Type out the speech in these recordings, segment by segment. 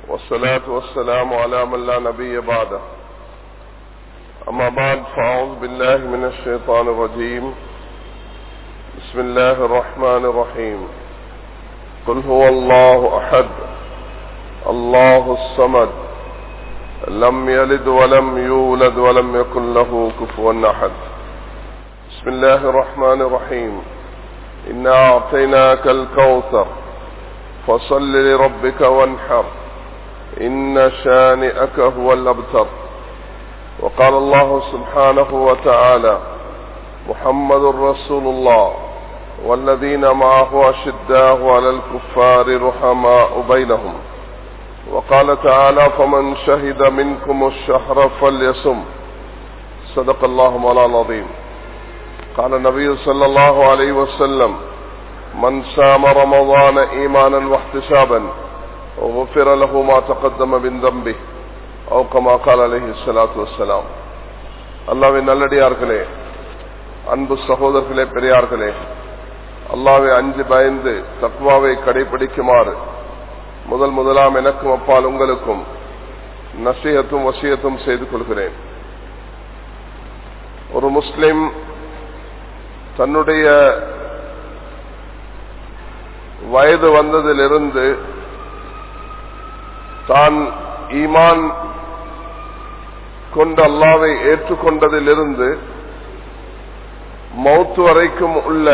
والصلاة والسلام على من لا نبي بعده أما بعد فأعوذ بالله من الشيطان الرجيم بسم الله الرحمن الرحيم قل هو الله أحد الله الصمد لم يلد ولم يولد ولم يكن له كفوا أحد بسم الله الرحمن الرحيم إنا أعطيناك الكوثر فصل لربك وانحر إن شانئك هو الأبتر وقال الله سبحانه وتعالى محمد رسول الله والذين معه أشداه على الكفار رحماء بينهم وقال تعالى فمن شهد منكم الشهر فليصم صدق الله مولانا العظيم قال النبي صلى الله عليه وسلم من سام رمضان ايمانا واحتسابا وغفر له ما تقدم من ذنبه او كما قال عليه الصلاه والسلام அல்லாவின் நல்லடியார்களே அன்பு சகோதரர்களே பெரியார்களே அல்லாவை அஞ்சு பயந்து தக்வாவை கடைபிடிக்குமாறு முதல் முதலாம் எனக்கும் அப்பால் உங்களுக்கும் நசீகத்தும் வசியத்தும் செய்து கொள்கிறேன் ஒரு முஸ்லிம் தன்னுடைய வயது வந்ததிலிருந்து தான் ஈமான் கொண்டு அல்லாவை ஏற்றுக்கொண்டதிலிருந்து மௌத்து வரைக்கும் உள்ள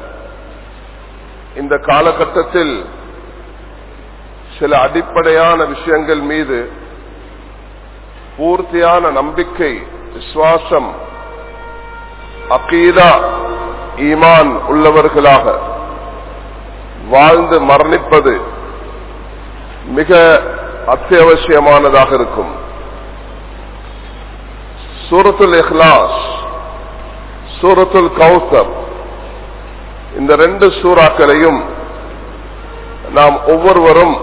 இந்த காலகட்டத்தில் சில அடிப்படையான விஷயங்கள் மீது பூர்த்தியான நம்பிக்கை விசுவாசம் அகீதா ஈமான் உள்ளவர்களாக வாழ்ந்து மரணிப்பது மிக அத்தியாவசியமானதாக இருக்கும் சூரத்துல் இஹ்லாஸ் சூரத்துல் கௌசர் இந்த ரெண்டு சூறாக்களையும் நாம் ஒவ்வொருவரும்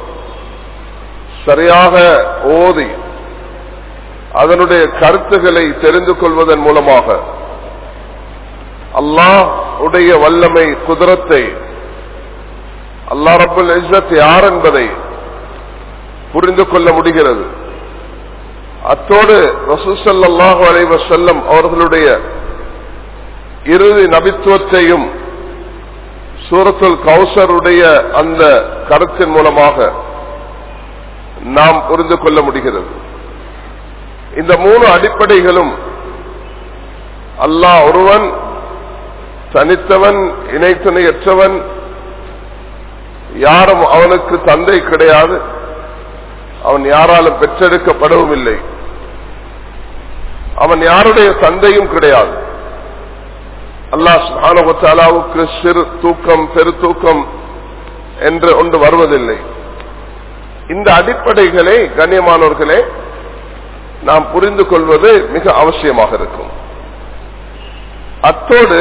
சரியாக ஓதி அதனுடைய கருத்துக்களை தெரிந்து கொள்வதன் மூலமாக அல்லாஹ் உடைய வல்லமை குதிரத்தை அல்லா ரபுல் இஸ்ஸத் யார் என்பதை புரிந்து கொள்ள முடிகிறது அத்தோடு ரசூசல்லாஹு அலைவ செல்லம் அவர்களுடைய இறுதி நபித்துவத்தையும் சூரத்துல் கௌசருடைய அந்த கருத்தின் மூலமாக நாம் புரிந்து கொள்ள முடிகிறது இந்த மூணு அடிப்படைகளும் அல்லாஹ் ஒருவன் தனித்தவன் இணைத்துணையற்றவன் யாரும் அவனுக்கு தந்தை கிடையாது அவன் யாராலும் பெற்றெடுக்கப்படவும் இல்லை அவன் யாருடைய தந்தையும் கிடையாது அல்லாஹ் சுஹானுக்கு சிறு தூக்கம் பெரு தூக்கம் என்று ஒன்று வருவதில்லை இந்த அடிப்படைகளை கண்ணியமானவர்களே நாம் புரிந்து கொள்வது மிக அவசியமாக இருக்கும் அத்தோடு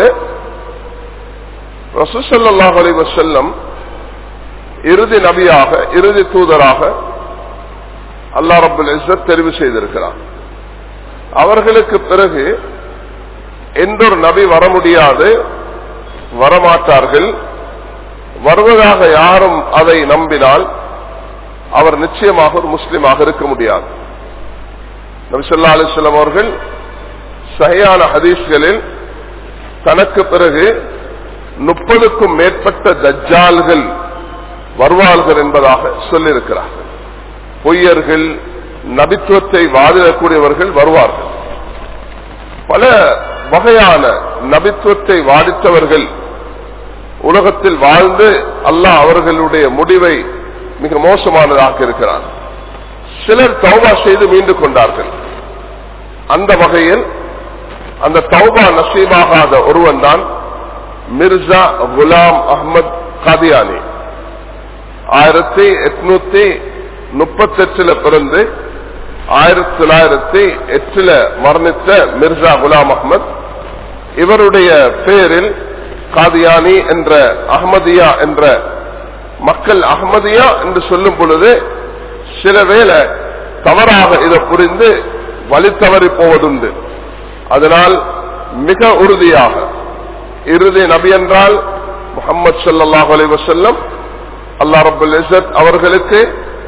ரசூசல்லாஹ் அலி வசல்லம் இறுதி நபியாக இறுதி தூதராக அல்லா ரபுல் இஸ்ஸத் தெரிவு செய்திருக்கிறார் அவர்களுக்கு பிறகு எந்தொரு நபி வர முடியாது வரமாட்டார்கள் வருவதாக யாரும் அதை நம்பினால் அவர் நிச்சயமாக ஒரு முஸ்லீமாக இருக்க முடியாது நபிசல்லா அலிஸ்லாம் அவர்கள் சகையான ஹதீஸ்களில் தனக்கு பிறகு முப்பதுக்கும் மேற்பட்ட தஜ்ஜால்கள் வருவார்கள் என்பதாக சொல்லியிருக்கிறார்கள் பொய்யர்கள் நபித்துவத்தை வாதிடக்கூடியவர்கள் வருவார்கள் பல வகையான நபித்துவத்தை வாதித்தவர்கள் உலகத்தில் வாழ்ந்து அல்லாஹ் அவர்களுடைய முடிவை மிக மோசமானதாக இருக்கிறார் சிலர் தௌபா செய்து மீண்டு கொண்டார்கள் அந்த வகையில் அந்த தௌபா நசீபாகாத ஒருவன் தான் மிர்சா குலாம் அஹமத் காதியானி ஆயிரத்தி எட்நூத்தி முப்பத்தி எட்டுல பிறந்து ஆயிரத்தி தொள்ளாயிரத்தி எட்டுல மரணித்த மிர்சா குலாம் அஹமத் இவருடைய பேரில் காதியானி என்ற அஹமதியா என்ற மக்கள் அகமதியா என்று சொல்லும் பொழுது சில வேளை தவறாக இதை புரிந்து வழி தவறி போவதுண்டு அதனால் மிக உறுதியாக இறுதி நபி என்றால் முகமது சல்லாஹ் அலி வசல்லம் அல்லா ரபுல் இசத் அவர்களுக்கு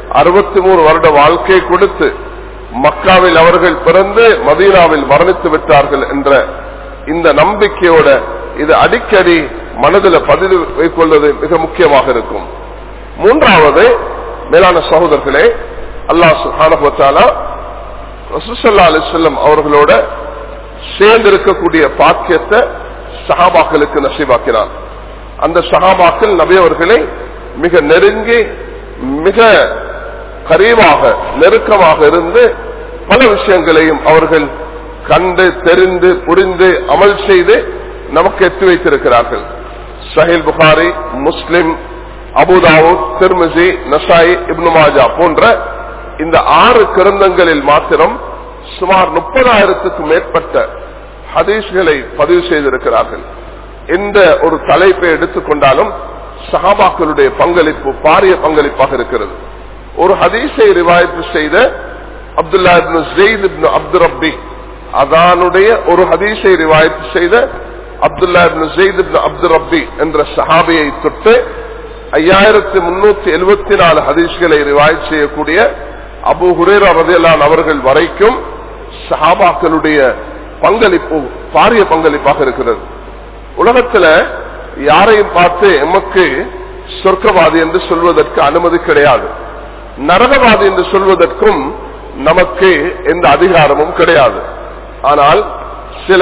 அறுபத்தி மூணு வருட வாழ்க்கை கொடுத்து மக்காவில் அவர்கள் பிறந்து மதீனாவில் மரணித்து விட்டார்கள் என்ற இந்த நம்பிக்கையோட இது அடிக்கடி மனதில் பதிவு வைக்கொள்வது மிக முக்கியமாக இருக்கும் மூன்றாவது மேலான சகோதரர்களே அல்லாஹ் சுஹானா ரசூசல்லா அலிசல்லம் அவர்களோட சேர்ந்து இருக்கக்கூடிய பாக்கியத்தை சஹாபாக்களுக்கு நசீபாக்கினார் அந்த சஹாபாக்கள் நபியவர்களை மிக நெருங்கி மிக கரீவாக நெருக்கமாக இருந்து பல விஷயங்களையும் அவர்கள் கண்டு தெரிந்து புரிந்து அமல் செய்து நமக்கு எத்தி வைத்திருக்கிறார்கள் சஹில் புகாரி முஸ்லிம் அபுதாவூத் திருமிசி நசாய் இப்னு மாஜா போன்ற இந்த ஆறு கிரந்தங்களில் மாத்திரம் சுமார் முப்பதாயிரத்துக்கும் மேற்பட்ட ஹதீஸ்களை பதிவு செய்திருக்கிறார்கள் எந்த ஒரு தலைப்பை எடுத்துக்கொண்டாலும் சஹாபாக்களுடைய பங்களிப்பு பாரிய பங்களிப்பாக இருக்கிறது ஒரு ஹதீஸை ரிவாய்ப்பு செய்த அப்துல்லா இப்னு அப்து ரப்பி அதானுடைய ஒரு ஹதீஸை ரிவாய்ப்பு செய்த அப்துல்லா இப்னு அப்து ரப்பி என்ற சஹாபியை தொட்டு ஐயாயிரத்தி முன்னூத்தி எழுபத்தி நாலு ஹதீஸ்களை ரிவாய் செய்யக்கூடிய அபு ஹுரேரா ரதியலான் அவர்கள் வரைக்கும் சஹாபாக்களுடைய பங்களிப்பு பாரிய பங்களிப்பாக இருக்கிறது உலகத்துல யாரையும் பார்த்து எமக்கு சொர்க்கவாதி என்று சொல்வதற்கு அனுமதி கிடையாது நரகவாதி என்று சொல்வதற்கும் நமக்கு எந்த அதிகாரமும் கிடையாது ஆனால் சில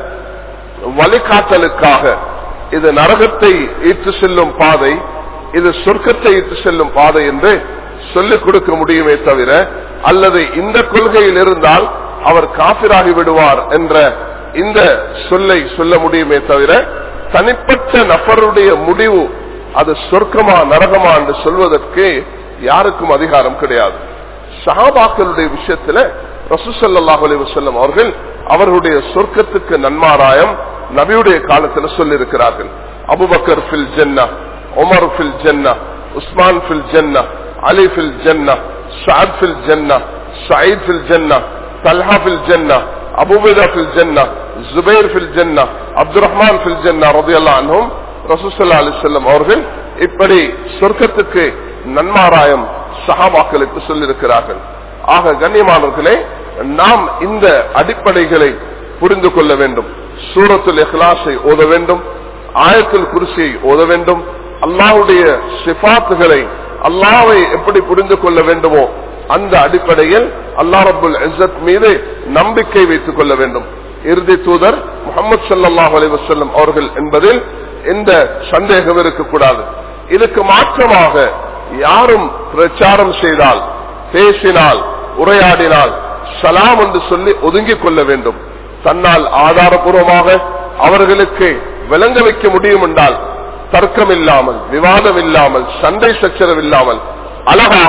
வழிகாட்டலுக்காக இது நரகத்தை ஈட்டு செல்லும் பாதை இது சொர்க்கத்தை ஈட்டு செல்லும் பாதை என்று சொல்லிக் கொடுக்க முடியுமே தவிர அல்லது இந்த கொள்கையில் இருந்தால் அவர் காபிராகி விடுவார் என்ற இந்த சொல்லை சொல்ல முடியுமே தவிர தனிப்பட்ட நபருடைய முடிவு அது சொர்க்கமா நரகமா என்று சொல்வதற்கு யாருக்கும் அதிகாரம் கிடையாது சஹாபாக்களுடைய விஷயத்துல ரசூசல்லாஹ் அலி வசல்லம் அவர்கள் அவர்களுடைய சொர்க்கத்துக்கு நன்மாராயம் நபியுடைய காலத்தில் சொல்லியிருக்கிறார்கள் அபுபக்கர் ஃபில் ஜென்னா உமர் ஃபில் ஜென்னா உஸ்மான் ஃபில் ஜென்னா அலி ஃபில் ஜென்னா ஷாத் ஃபில் ஜென்னா சயீத் ஃபில் ஜென்னா தல்ஹா ஃபில் ஜென்னா அபுபேதா ஃபில் ஜென்னா ஜுபைர் ஃபில் ஜென்னா அப்துல் ரஹ்மான் ஃபில் ஜென்னா ரதியல்லா அன்ஹும் ரசூசல்லா அலி செல்லம் அவர்கள் இப்படி சொர்க்கத்துக்கு நன்மாராயம் சஹாபாக்களுக்கு சொல்லியிருக்கிறார்கள் ஆக கண்ணியமானவர்களே நாம் இந்த அடிப்படைகளை புரிந்து கொள்ள வேண்டும் சூரத்துல் இஹ்லாஸை ஓத வேண்டும் ஆயத்துல் குருசியை ஓத வேண்டும் அல்லாவுடைய சிபாத்துகளை அல்லாவை எப்படி புரிந்து கொள்ள வேண்டுமோ அந்த அடிப்படையில் அல்லா ரபுல் இசத் மீது நம்பிக்கை வைத்துக் கொள்ள வேண்டும் இறுதி தூதர் முகமது சல்லாஹ் அலைவசல்லம் அவர்கள் என்பதில் எந்த சந்தேகம் இருக்கக்கூடாது இதுக்கு மாற்றமாக யாரும் பிரச்சாரம் செய்தால் பேசினால் உரையாடினால் சலாம் என்று சொல்லி ஒதுங்கிக் கொள்ள வேண்டும் தன்னால் ஆதாரபூர்வமாக அவர்களுக்கு விளங்க வைக்க முடியும் என்றால் தர்க்கம் இல்லாமல் விவாதம் இல்லாமல் சண்டை சச்சரவு இல்லாமல் அழகாக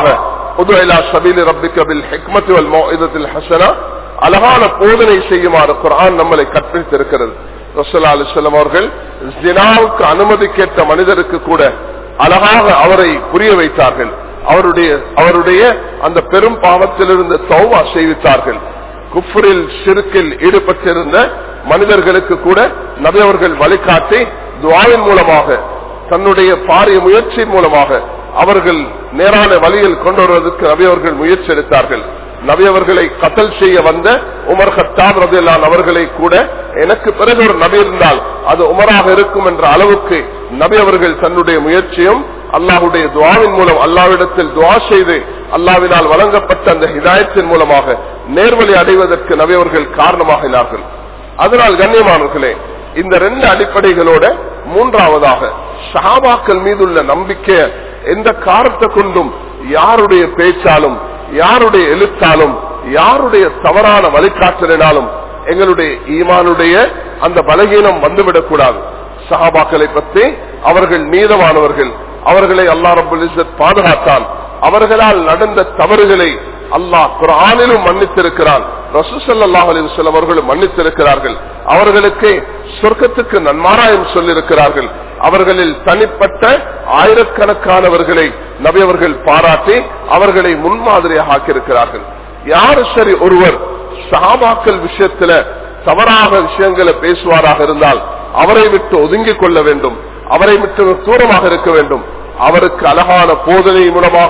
அழகான போதனை செய்யுமாறு குரான் நம்மளை கற்பித்திருக்கிறது ரசூல்லா அலிஸ்லாம் அவர்கள் ஜினாவுக்கு அனுமதி கேட்ட மனிதருக்கு கூட அழகாக அவரை புரிய வைத்தார்கள் அவருடைய அவருடைய அந்த பெரும் பாவத்திலிருந்து தௌவா செய்வித்தார்கள் குஃபரில் சிறுக்கில் ஈடுபட்டிருந்த மனிதர்களுக்கு கூட நபி அவர்கள் வழிகாட்டி துவாவின் மூலமாக தன்னுடைய பாரிய முயற்சி மூலமாக அவர்கள் நேரான வழியில் கொண்டு வருவதற்கு நபி அவர்கள் முயற்சி எடுத்தார்கள் நபி அவர்களை கத்தல் செய்ய வந்த உமர் ஹத்தாப் ரதிலான் அவர்களை கூட எனக்கு பிறகு ஒரு நபி இருந்தால் அது உமராக இருக்கும் என்ற அளவுக்கு நபி அவர்கள் தன்னுடைய முயற்சியும் அல்லாஹுடைய துவாவின் மூலம் அல்லாவிடத்தில் துவா செய்து அல்லாவினால் வழங்கப்பட்ட அந்த ஹிதாயத்தின் மூலமாக நேர்வழி அடைவதற்கு நபி அவர்கள் காரணமாகினார்கள் அதனால் கண்ணியமானவர்களே இந்த ரெண்டு அடிப்படைகளோட மூன்றாவதாக சஹாபாக்கள் மீதுள்ள நம்பிக்கை எந்த காரணத்தை கொண்டும் யாருடைய பேச்சாலும் யாருடைய எழுத்தாலும் யாருடைய தவறான வழிகாட்டலினாலும் எங்களுடைய ஈமானுடைய அந்த பலகீனம் வந்துவிடக் கூடாது சஹாபாக்களை பற்றி அவர்கள் நீதமானவர்கள் அவர்களை அல்லா ரபுல் பாதுகாத்தான் அவர்களால் நடந்த தவறுகளை அல்லாஹ் குரானிலும் மன்னித்திருக்கிறான் ரசூசல்லாஹ் அலிவசல்லம் அவர்களும் மன்னித்திருக்கிறார்கள் அவர்களுக்கு சொர்க்கத்துக்கு நன்மாராயம் சொல்லியிருக்கிறார்கள் அவர்களில் தனிப்பட்ட ஆயிரக்கணக்கானவர்களை நபி அவர்கள் பாராட்டி அவர்களை முன்மாதிரியாக ஆக்கியிருக்கிறார்கள் யாரு சரி ஒருவர் சஹாபாக்கள் விஷயத்துல தவறாக விஷயங்களை பேசுவாராக இருந்தால் அவரை விட்டு ஒதுங்கிக் கொள்ள வேண்டும் அவரை விட்டு தூரமாக இருக்க வேண்டும் அவருக்கு அழகான போதனை மூலமாக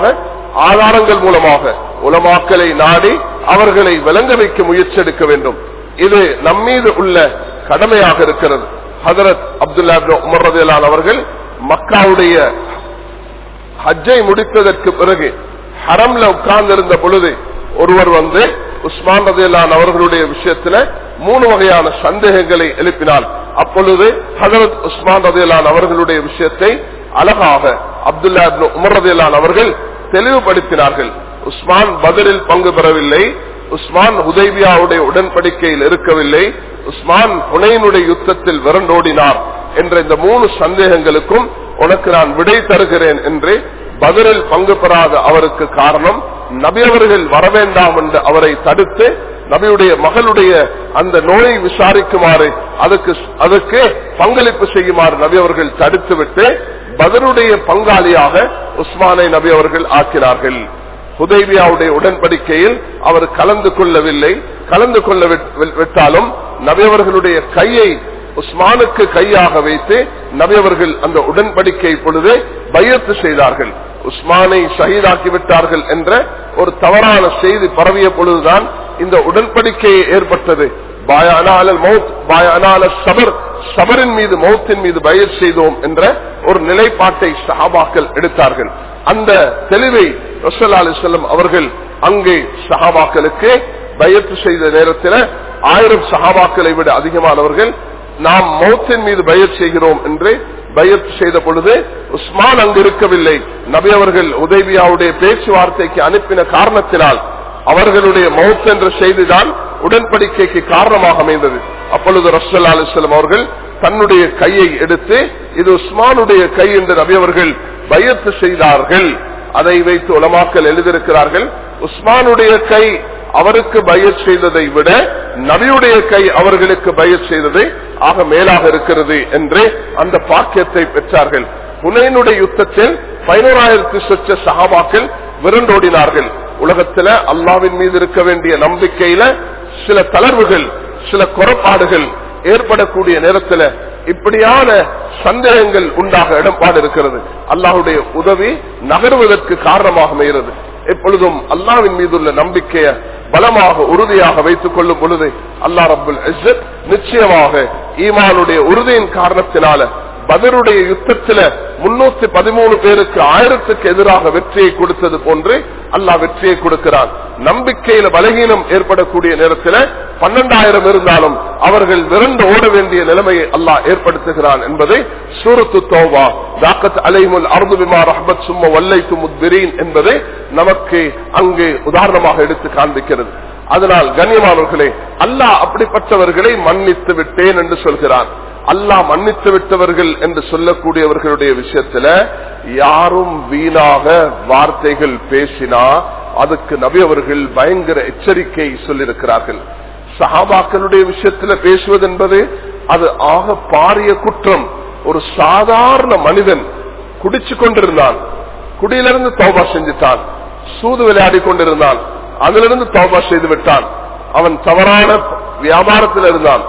ஆதாரங்கள் மூலமாக உலமாக்களை நாடி அவர்களை விளங்க வைக்க முயற்சி எடுக்க வேண்டும் இது நம்மீது உள்ள கடமையாக இருக்கிறது ஹதரத் அப்துல்லா உமர் ரதிலான் அவர்கள் மக்காவுடைய ஹஜ்ஜை முடித்ததற்கு பிறகு ஹரம்ல உட்கார்ந்திருந்த பொழுது ஒருவர் வந்து உஸ்மான் ரதிலான் அவர்களுடைய விஷயத்துல மூணு வகையான சந்தேகங்களை எழுப்பினார் அப்பொழுது ஹதரத் உஸ்மான் ரதிலான் அவர்களுடைய விஷயத்தை அழகாக அப்துல்லா உமர் ரதிலான் அவர்கள் தெளிவுபடுத்தினார்கள் உஸ்மான் பதிலில் பங்கு பெறவில்லை உஸ்மான் உதய்பியாவுடைய உடன்படிக்கையில் இருக்கவில்லை உஸ்மான் புனையினுடைய யுத்தத்தில் விரண்டோடினார் என்ற இந்த மூணு சந்தேகங்களுக்கும் உனக்கு நான் விடை தருகிறேன் என்று பதிலில் பங்கு பெறாத அவருக்கு காரணம் நபி அவர்கள் வரவேண்டாம் என்று அவரை தடுத்து நபியுடைய மகளுடைய அந்த நோயை விசாரிக்குமாறு அதுக்கு அதுக்கு பங்களிப்பு செய்யுமாறு நபி அவர்கள் தடுத்துவிட்டு பதிலுடைய பங்காளியாக உஸ்மானை நபி அவர்கள் ஆக்கினார்கள் ஹுதைபியாவுடைய உடன்படிக்கையில் அவர் கலந்து கொள்ளவில்லை கலந்து கொள்ள விட்டாலும் நபியவர்களுடைய கையை உஸ்மானுக்கு கையாக வைத்து நபியவர்கள் அந்த உடன்படிக்கை பொழுது பயத்து செய்தார்கள் உஸ்மானை ஷஹீதாக்கி விட்டார்கள் என்ற ஒரு தவறான செய்தி பரவிய பொழுதுதான் இந்த உடன்படிக்கையை ஏற்பட்டது சபர் சபரின் மீது மௌத்தின் மீது பயிர் செய்தோம் என்ற ஒரு நிலைப்பாட்டை சஹாபாக்கள் எடுத்தார்கள் அந்த தெளிவை ரசல்லா அலிசல்லம் அவர்கள் அங்கே சஹாபாக்களுக்கு பயத்து செய்த நேரத்தில் ஆயிரம் சஹாபாக்களை விட அதிகமானவர்கள் நாம் மௌத்தின் மீது பயர் செய்கிறோம் என்று பயத்து செய்த பொழுது உஸ்மான் அங்கு இருக்கவில்லை நபி அவர்கள் உதவியாவுடைய பேச்சுவார்த்தைக்கு அனுப்பின காரணத்தினால் அவர்களுடைய மௌத் என்ற செய்திதான் உடன்படிக்கைக்கு காரணமாக அமைந்தது அப்பொழுது ரசல்லா அலிஸ்லாம் அவர்கள் தன்னுடைய கையை எடுத்து இது உஸ்மானுடைய கை என்று நபி அவர்கள் பயத்து செய்தார்கள் அதை வைத்து உலமாக்கல் எழுதியிருக்கிறார்கள் உஸ்மானுடைய கை அவருக்கு பயர் செய்ததை விட நபியுடைய கை அவர்களுக்கு பயர் செய்தது ஆக மேலாக இருக்கிறது என்று அந்த பாக்கியத்தை பெற்றார்கள் புனையினுடைய யுத்தத்தில் பதினோராயிரத்தி சொச்ச சகாபாக்கள் விரண்டோடினார்கள் உலகத்துல அல்லாவின் மீது இருக்க வேண்டிய நம்பிக்கையில சில தளர்வுகள் சில குறைபாடுகள் ஏற்படக்கூடிய நேரத்தில் இப்படியான சந்தேகங்கள் உண்டாக இடம்பாடு இருக்கிறது அல்லாஹுடைய உதவி நகர்வதற்கு காரணமாக அமைகிறது எப்பொழுதும் அல்லாவின் மீதுள்ள நம்பிக்கையை பலமாக உறுதியாக வைத்துக் கொள்ளும் பொழுது அல்லா ரபுல் நிச்சயமாக ஈமானுடைய உறுதியின் காரணத்தினால பதிலுடைய யுத்தத்தில் முன்னூத்தி பதிமூணு பேருக்கு ஆயிரத்துக்கு எதிராக வெற்றியை கொடுத்தது போன்று அல்லாஹ் வெற்றியை கொடுக்கிறான் நம்பிக்கையில பலகீனம் ஏற்படக்கூடிய நேரத்தில் பன்னெண்டாயிரம் இருந்தாலும் அவர்கள் விரண்டு ஓட வேண்டிய நிலைமையை அல்லாஹ் ஏற்படுத்துகிறான் என்பதை சூரத்து தோவா தாக்கத் அலைமுல் அருதுபிமா ரஹபத் சும்ம வல்லைத்து முத்பிரீன் என்பதை நமக்கு அங்கு உதாரணமாக எடுத்து காண்பிக்கிறது அதனால் கண்ணியமானவர்களே அல்லாஹ் அப்படிப்பட்டவர்களை மன்னித்து விட்டேன் என்று சொல்கிறான் அல்லாஹ் மன்னித்து விட்டவர்கள் என்று சொல்லக்கூடியவர்களுடைய விஷயத்துல யாரும் வீணாக வார்த்தைகள் பேசினா அதுக்கு நபி அவர்கள் பயங்கர எச்சரிக்கை சொல்லியிருக்கிறார்கள் சஹாபாக்களுடைய விஷயத்துல பேசுவது என்பது அது ஆக பாரிய குற்றம் ஒரு சாதாரண மனிதன் குடிச்சு கொண்டிருந்தான் குடியிலிருந்து தௌபா செஞ்சுட்டான் சூது விளையாடி கொண்டிருந்தான் அதிலிருந்து தௌபா செய்து விட்டான் அவன் தவறான வியாபாரத்தில் இருந்தான்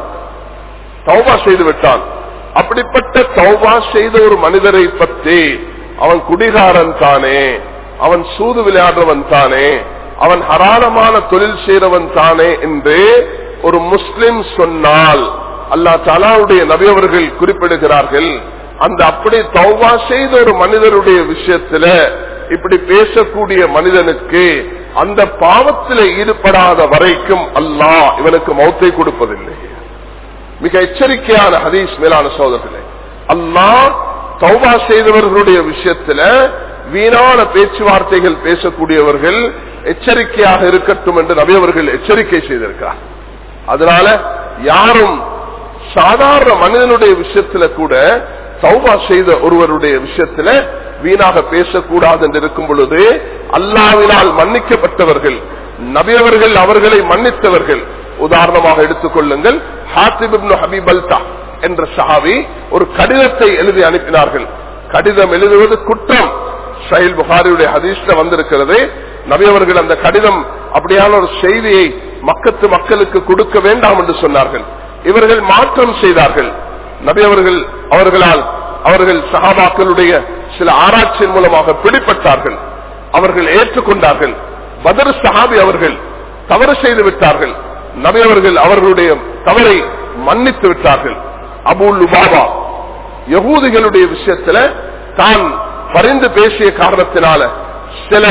தௌபா செய்து விட்டான் அப்படிப்பட்ட தௌபா செய்த ஒரு மனிதரை பற்றி அவன் குடிகாரன் தானே அவன் சூது விளையாடுறவன் தானே அவன் ஹராரமான தொழில் செய்தவன் தானே என்று ஒரு முஸ்லிம் சொன்னால் அல்லா தாலாவுடைய நபியவர்கள் குறிப்பிடுகிறார்கள் அந்த அப்படி தௌபா செய்த ஒரு மனிதருடைய விஷயத்துல இப்படி பேசக்கூடிய மனிதனுக்கு அந்த பாவத்தில் ஈடுபடாத வரைக்கும் அல்லாஹ் இவனுக்கு மௌத்தை கொடுப்பதில்லை மிக எச்சரிக்கையான ஹதீஸ் மேலான சோதர்களே அல்லாஹ் தௌபா செய்தவர்களுடைய விஷயத்துல வீணான பேச்சுவார்த்தைகள் பேசக்கூடியவர்கள் எச்சரிக்கையாக இருக்கட்டும் என்று நபியவர்கள் எச்சரிக்கை செய்திருக்கிறார் அதனால யாரும் சாதாரண மனிதனுடைய விஷயத்துல கூட சௌபா செய்த ஒருவருடைய விஷயத்துல வீணாக பேசக்கூடாது என்று இருக்கும் பொழுது அல்லாவினால் மன்னிக்கப்பட்டவர்கள் நபியவர்கள் அவர்களை மன்னித்தவர்கள் உதாரணமாக எடுத்துக்கொள்ளுங்கள் ஹாத்திபின் ஹபீபல்தா என்ற சஹாவி ஒரு கடிதத்தை எழுதி அனுப்பினார்கள் கடிதம் எழுதுவது குற்றம் சஹில் புகாரியுடைய ஹதீஸ்ல வந்திருக்கிறது நபியவர்கள் அந்த கடிதம் அப்படியான ஒரு செய்தியை மக்கத்து மக்களுக்கு கொடுக்க வேண்டாம் என்று சொன்னார்கள் இவர்கள் மாற்றம் செய்தார்கள் நபி அவர்கள் அவர்களால் அவர்கள் சகாபாக்களுடைய சில ஆராய்ச்சியின் மூலமாக பிடிப்பட்டார்கள் அவர்கள் ஏற்றுக்கொண்டார்கள் பதர் சஹாபி அவர்கள் தவறு செய்து விட்டார்கள் நபி அவர்கள் அவர்களுடைய தவறை மன்னித்து விட்டார்கள் அபுல் லுபாபா யகூதிகளுடைய விஷயத்துல தான் பரிந்து பேசிய காரணத்தினால சில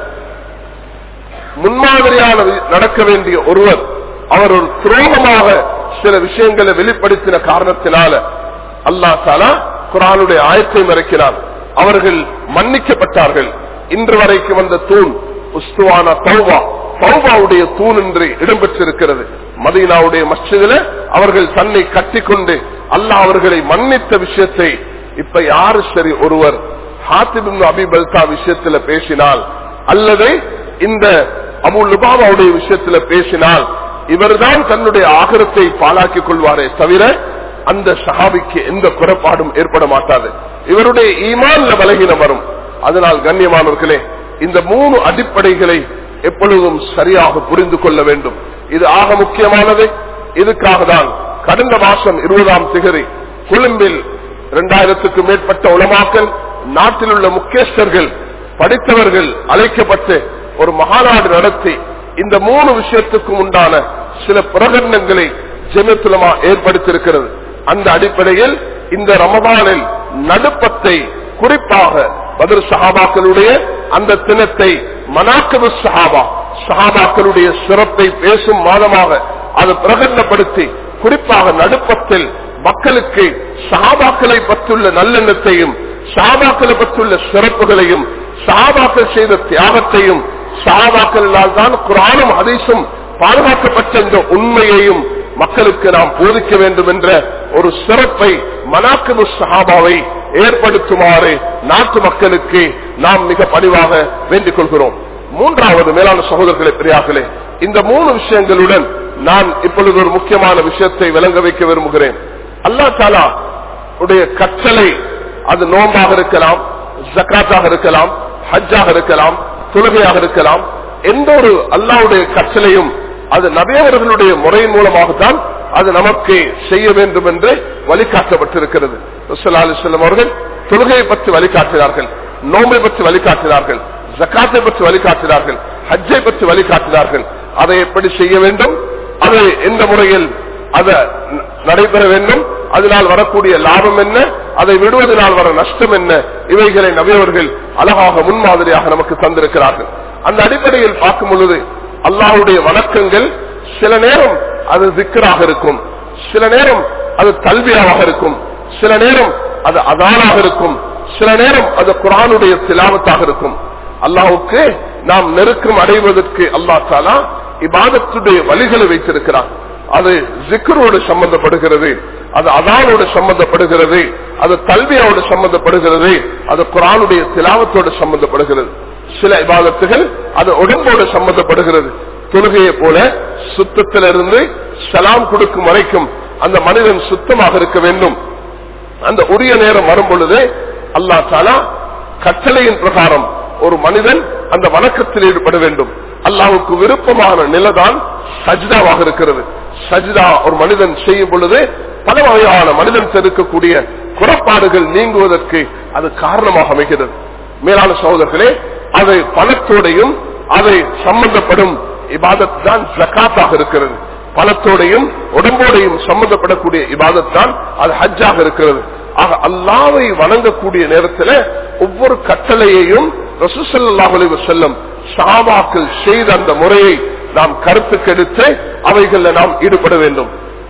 முன்மாதிரியான நடக்க வேண்டிய ஒருவர் அவர் ஒரு துரோகமாக சில விஷயங்களை வெளிப்படுத்தின காரணத்தினால அல்லா தாலா குரானுடைய ஆயத்தை மறைக்கிறார் அவர்கள் மன்னிக்கப்பட்டார்கள் இன்று வரைக்கும் வந்த தூண் உஸ்துவான தௌபா தௌபாவுடைய தூண் என்று இடம்பெற்றிருக்கிறது மதீனாவுடைய மஸ்ஜிதில் அவர்கள் தன்னை கட்டிக்கொண்டு அல்லாஹ் அவர்களை மன்னித்த விஷயத்தை இப்ப யாரு சரி ஒருவர் ஹாத்திபின் அபிபல்தா விஷயத்துல பேசினால் அல்லது இந்த அபு லுபாபாவுடைய விஷயத்துல பேசினால் இவர்தான் தன்னுடைய ஆகரத்தை பாலாக்கிக் கொள்வாரே தவிர அந்த சஹாபிக்கு எந்த குறைபாடும் ஏற்பட மாட்டாது இவருடைய ஈமான்ல பலகீனம் வரும் அதனால் கண்ணியமானவர்களே இந்த மூணு அடிப்படைகளை எப்பொழுதும் சரியாக புரிந்து கொள்ள வேண்டும் இது ஆக முக்கியமானது இதுக்காக தான் கடந்த மாசம் இருபதாம் திகதி கொழும்பில் இரண்டாயிரத்துக்கு மேற்பட்ட உலமாக்கல் நாட்டில் உள்ள முக்கியஸ்தர்கள் படித்தவர்கள் அழைக்கப்பட்டு ஒரு மகாநாடு நடத்தி இந்த மூணு விஷயத்துக்கும் உண்டான சில பிரகடனங்களை ஜெமத்துலமா ஏற்படுத்தியிருக்கிறது அந்த அடிப்படையில் இந்த ரமதானில் நடுப்பத்தை குறிப்பாக பதில் சஹாபாக்களுடைய அந்த தினத்தை மனாக்கபு சஹாபா சஹாபாக்களுடைய சிறப்பை பேசும் மாதமாக அது பிரகடனப்படுத்தி குறிப்பாக நடுப்பத்தில் மக்களுக்கு சஹாபாக்களை பற்றியுள்ள நல்லெண்ணத்தையும் சஹாபாக்களை பற்றியுள்ள சிறப்புகளையும் சஹாபாக்கள் செய்த தியாகத்தையும் சஹாபாக்களால் தான் குரானும் ஹதீஸும் பாதுகாக்கப்பட்ட இந்த உண்மையையும் மக்களுக்கு நாம் போதிக்க வேண்டும் என்ற ஒரு சிறப்பை மனாக்கபு சஹாபாவை ஏற்படுத்துமாறு நாட்டு மக்களுக்கு நாம் மிக பணிவாக வேண்டிக் கொள்கிறோம் மூன்றாவது மேலான சகோதரர்களை பெரியார்களே இந்த மூணு விஷயங்களுடன் நான் இப்பொழுது ஒரு முக்கியமான விஷயத்தை விளங்க வைக்க விரும்புகிறேன் அல்லா தாலா உடைய கற்றலை அது நோம்பாக இருக்கலாம் ஜக்காத்தாக இருக்கலாம் ஹஜ்ஜாக இருக்கலாம் தொழுகையாக இருக்கலாம் எந்த ஒரு அல்லாவுடைய கற்றலையும் அது நபியவர்களுடைய முறையின் மூலமாகத்தான் அது நமக்கு செய்ய வேண்டும் என்று வழிகாட்டப்பட்டிருக்கிறது செல்லம் அவர்கள் தொழுகையை பற்றி வழிகாட்டினார்கள் நோம்பை பற்றி வழிகாட்டினார்கள் ஜக்காத்தை பற்றி வழிகாட்டினார்கள் ஹஜ்ஜை பற்றி வழிகாட்டினார்கள் அதை எப்படி செய்ய வேண்டும் அது எந்த முறையில் அதை நடைபெற வேண்டும் அதனால் வரக்கூடிய லாபம் என்ன அதை விடுவதனால் வர நஷ்டம் என்ன இவைகளை நபியவர்கள் அழகாக முன்மாதிரியாக நமக்கு தந்திருக்கிறார்கள் அந்த அடிப்படையில் பார்க்கும் பொழுது அல்லாஹுடைய வணக்கங்கள் சில நேரம் அது திக்கராக இருக்கும் சில நேரம் அது கல்வியாக இருக்கும் சில நேரம் அது அதானாக இருக்கும் சில நேரம் அது குரானுடைய சிலாமத்தாக இருக்கும் அல்லாவுக்கு நாம் நெருக்கம் அடைவதற்கு அல்லா தாலா இபாதத்துடைய வழிகளை வைத்திருக்கிறார் அது ஜிக்கரோடு சம்பந்தப்படுகிறது அது அதானோடு சம்பந்தப்படுகிறது அது கல்வியோடு சம்பந்தப்படுகிறது அது குரானுடைய திலாவத்தோடு சம்பந்தப்படுகிறது சில இபாதத்துகள் அது உடம்போடு சம்பந்தப்படுகிறது தொழுகையை போல சுத்தத்திலிருந்து சலாம் கொடுக்கும் வரைக்கும் அந்த மனிதன் சுத்தமாக இருக்க வேண்டும் அந்த உரிய நேரம் வரும் பொழுது அல்லா தாலா கட்டளையின் பிரகாரம் ஒரு மனிதன் அந்த வணக்கத்தில் ஈடுபட வேண்டும் அல்லாவுக்கு விருப்பமான நிலைதான் சஜிதாவாக இருக்கிறது சஜிதா ஒரு மனிதன் செய்யும் பொழுது பல வகையான மனிதன் இருக்கக்கூடிய குறப்பாடுகள் நீங்குவதற்கு அது காரணமாக அமைகிறது மேலான சகோதரர்களே அதை பணத்தோடையும் அதை சம்பந்தப்படும் இபாதத் தான் ஜக்காத்தாக இருக்கிறது பணத்தோடையும் உடம்போடையும் சம்பந்தப்படக்கூடிய இபாதத் தான் அது ஹஜ்ஜாக இருக்கிறது ஆக அல்லாவை வணங்கக்கூடிய நேரத்தில் ஒவ்வொரு கட்டளையையும் ரசூசல்லாஹலி செல்லம் சாபாக்கள் செய்த அந்த முறையை நாம் கருத்துக்கெடுத்து அவைகள்ல நாம் ஈடுபட வேண்டும்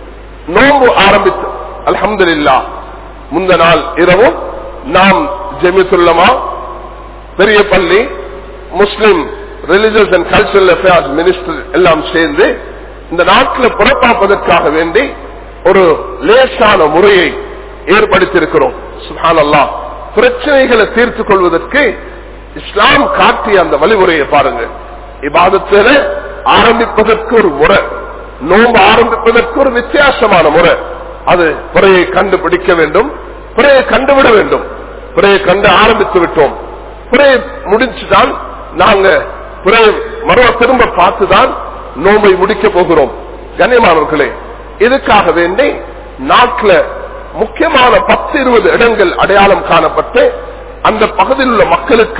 நோன்பு ஆரம்பித்து அலமதுல்லா முந்த நாள் இரவும் நாம் ஜெமித்துல்லமா பெரிய பள்ளி Muslim religious and cultural affairs minister எல்லாம் சேர்ந்து இந்த நாட்டில் புறப்பாப்பதற்காக வேண்டி ஒரு லேசான முறையை ஏற்படுத்தியிருக்கிறோம் சுஹான் அல்லா பிரச்சனைகளை தீர்த்துக் கொள்வதற்கு இஸ்லாம் காட்டிய அந்த வழிமுறையை பாருங்க இபாதத்தில ஆரம்பிப்பதற்கு ஒரு முறை நோம்பு ஆரம்பிப்பதற்கு ஒரு வித்தியாசமான முறை அது குறையை கண்டுபிடிக்க வேண்டும் குறையை கண்டுவிட வேண்டும் குறையை கண்டு ஆரம்பித்து விட்டோம் குறையை முடிச்சுதான் நாங்க குறையை மறுவ திரும்ப பார்த்துதான் நோம்பை முடிக்க போகிறோம் கண்ணியமானவர்களே இதுக்காக வேண்டி நாட்டில் முக்கியமான பத்து இருபது இடங்கள் அடையாளம் காணப்பட்டு அந்த பகுதியில் உள்ள மக்களுக்கு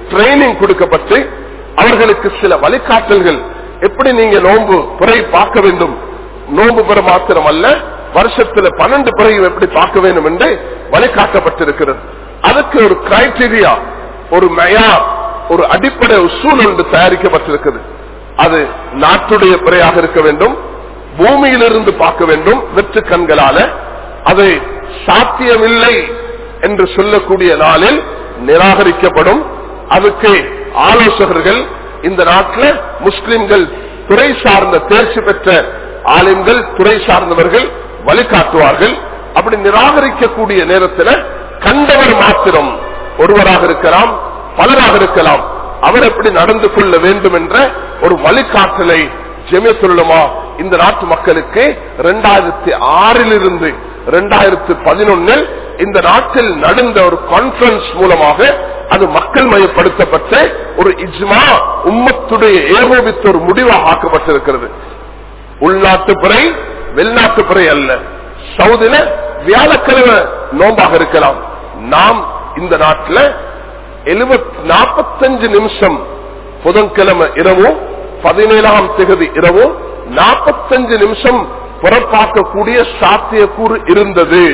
ட்ரைனிங் கொடுக்கப்பட்டு அவர்களுக்கு சில வழிகாட்டல்கள் எப்படி நீங்க நோன்பு பிறை பார்க்க வேண்டும் நோன்பு பெற மாத்திரம் அல்ல வருஷத்துல பன்னெண்டு பிறையும் எப்படி பார்க்க வேண்டும் என்று வழிகாட்டப்பட்டிருக்கிறது அதுக்கு ஒரு கிரைடீரியா ஒரு மயா ஒரு அடிப்படை உசூல் ஒன்று தயாரிக்கப்பட்டிருக்கிறது அது நாட்டுடைய பிறையாக இருக்க வேண்டும் பூமியிலிருந்து பார்க்க வேண்டும் வெற்று கண்களால அதை சாத்தியமில்லை என்று சொல்லக்கூடிய நாளில் நிராகரிக்கப்படும் அதுக்கு ஆலோசகர்கள் இந்த நாட்டில் முஸ்லிம்கள் துறை சார்ந்த தேர்ச்சி பெற்ற ஆலிம்கள் துறை சார்ந்தவர்கள் வழிகாட்டுவார்கள் அப்படி நிராகரிக்கக்கூடிய நேரத்தில் கண்டவர் மாத்திரம் ஒருவராக இருக்கலாம் பலராக இருக்கலாம் அவர் எப்படி நடந்து கொள்ள வேண்டும் என்ற ஒரு வழிகாட்டலை ஜெமியத்துள்ளமா இந்த நாட்டு மக்களுக்கு இரண்டாயிரத்தி ஆறில் இருந்து இரண்டாயிரத்தி பதினொன்னில் இந்த நாட்டில் நடந்த ஒரு கான்பரன்ஸ் மூலமாக அது மக்கள் மயப்படுத்தப்பட்ட ஒரு இஜ்மா உம்மத்துடைய ஏகோபித்த ஒரு முடிவாக ஆக்கப்பட்டிருக்கிறது உள்நாட்டு பிறை வெளிநாட்டு பிறை அல்ல சவுதில வியாழக்கிழமை நோம்பாக இருக்கலாம் நாம் இந்த நாட்டில் எழுபத் நாற்பத்தஞ்சு நிமிஷம் புதன்கிழமை இரவும் பதினேழாம் திகதி இரவும் நாற்பத்தஞ்சு நிமிஷம் புறப்பாக்கக்கூடிய சாத்தியக்கூறு இருந்தது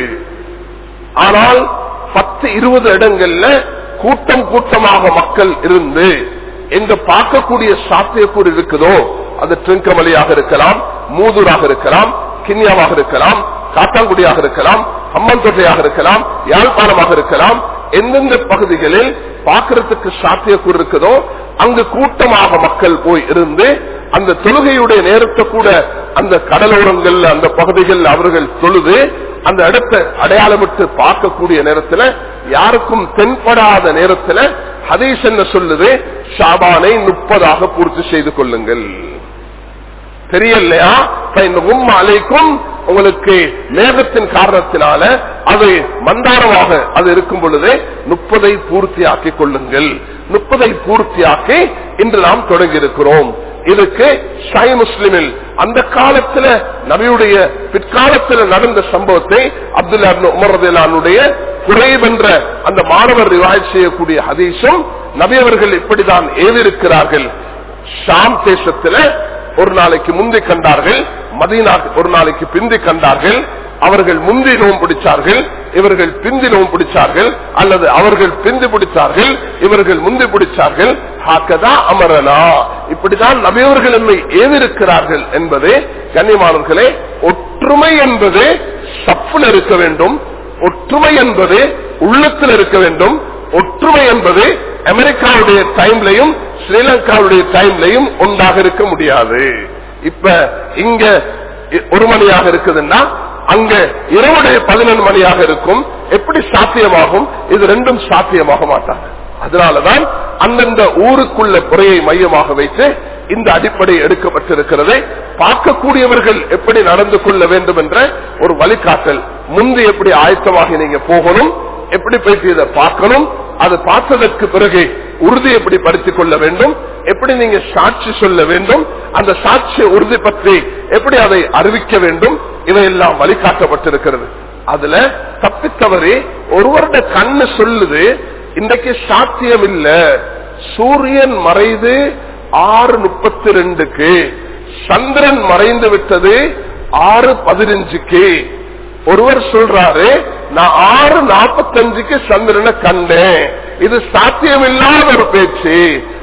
ஆனால் பத்து இருபது இடங்கள்ல கூட்டம் கூட்டமாக மக்கள் இருந்து எங்க பார்க்கக்கூடிய சாத்தியக்கூறு இருக்குதோ அது ட்ரிங்கமலையாக இருக்கலாம் மூதூராக இருக்கலாம் கிண்ணியாவாக இருக்கலாம் காத்தாங்குடியாக இருக்கலாம் அம்மன்தொட்டையாக இருக்கலாம் யாழ்ப்பாணமாக இருக்கலாம் எந்தெந்த பகுதிகளில் பார்க்கறதுக்கு சாத்தியக்கூறு இருக்குதோ அங்கு கூட்டமாக மக்கள் போய் இருந்து அந்த தொழுகையுடைய நேரத்தை கூட அந்த கடலோரங்கள் அந்த பகுதிகள் அவர்கள் தொழுது அந்த இடத்தை அடையாளமிட்டு பார்க்கக்கூடிய நேரத்தில் யாருக்கும் தென்படாத நேரத்தில் ஹதீஸ் என்ன சொல்லுது ஷாபானை முப்பதாக பூர்த்தி செய்து கொள்ளுங்கள் தெரியலையா அலைக்கும் உங்களுக்கு மேகத்தின் காரணத்தினால அது மந்தாரமாக அது இருக்கும் பொழுது முப்பதை பூர்த்தியாக்கிக் கொள்ளுங்கள் முப்பதை பூர்த்தியாக்கி இன்று நாம் தொடங்கி இருக்கிறோம் இதுக்கு ஷை முஸ்லிமில் அந்த காலத்துல நபியுடைய பிற்காலத்தில் நடந்த சம்பவத்தை அப்துல்லா உமர்தலானுடைய குறைவென்ற அந்த மாணவர் ரிவாய் செய்யக்கூடிய ஹதீஸும் நபி அவர்கள் இப்படிதான் ஏவிருக்கிறார்கள் ஷாம் தேசத்துல ஒரு நாளைக்கு முந்தி கண்டார்கள் மதீனா ஒரு நாளைக்கு பிந்தி கண்டார்கள் அவர்கள் முந்தி நோம் பிடிச்சார்கள் இவர்கள் பிந்தி நோம் பிடிச்சார்கள் அல்லது அவர்கள் பிந்தி பிடிச்சார்கள் இவர்கள் முந்தி பிடிச்சார்கள் ஹாக்கதா அமரனா இப்படிதான் நபியவர்கள் நம்மை ஏவிருக்கிறார்கள் என்பது கண்ணியமானவர்களே ஒற்றுமை என்பது சப்புல இருக்க வேண்டும் ஒற்றுமை என்பது உள்ளத்தில் இருக்க வேண்டும் ஒற்றுமை என்பது அமெரிக்காவுடைய டைம்லையும் ஸ்ரீலங்காவுடைய டைம்லையும் ஒன்றாக இருக்க முடியாது இப்ப இங்க ஒரு மணியாக இருக்குதுன்னா அங்க இரவுடைய பதினொன்று மணியாக இருக்கும் எப்படி சாத்தியமாகும் இது ரெண்டும் சாத்தியமாக மாட்டாங்க அதனாலதான் அந்தந்த ஊருக்குள்ள குறையை மையமாக வைத்து இந்த அடிப்படை எடுக்கப்பட்டிருக்கிறது பார்க்கக்கூடியவர்கள் எப்படி நடந்து கொள்ள வேண்டும் என்ற ஒரு வழிகாட்டல் முந்தி எப்படி ஆயத்தமாக நீங்க போகணும் எப்படி போயிட்டு இதை பார்க்கணும் அது பார்த்ததற்கு பிறகு உறுதி எப்படி படுத்திக் கொள்ள வேண்டும் எப்படி நீங்க சாட்சி சொல்ல வேண்டும் அந்த சாட்சியை உறுதி பற்றி எப்படி அதை அறிவிக்க வேண்டும் இவையெல்லாம் வழிகாட்டப்பட்டிருக்கிறது அதுல தப்பித்தவரே ஒருவருடைய கண்ணு சொல்லுது இன்றைக்கு சாத்தியம் இல்ல சூரியன் மறைந்து ஆறு முப்பத்தி ரெண்டுக்கு சந்திரன் மறைந்து விட்டது ஆறு பதினஞ்சுக்கு ஒருவர் சொல்றாரு நான் ஆறு நாற்பத்தஞ்சுக்கு சந்திரனை கண்டேன் இது சாத்தியமில்லாத ஒரு பேச்சு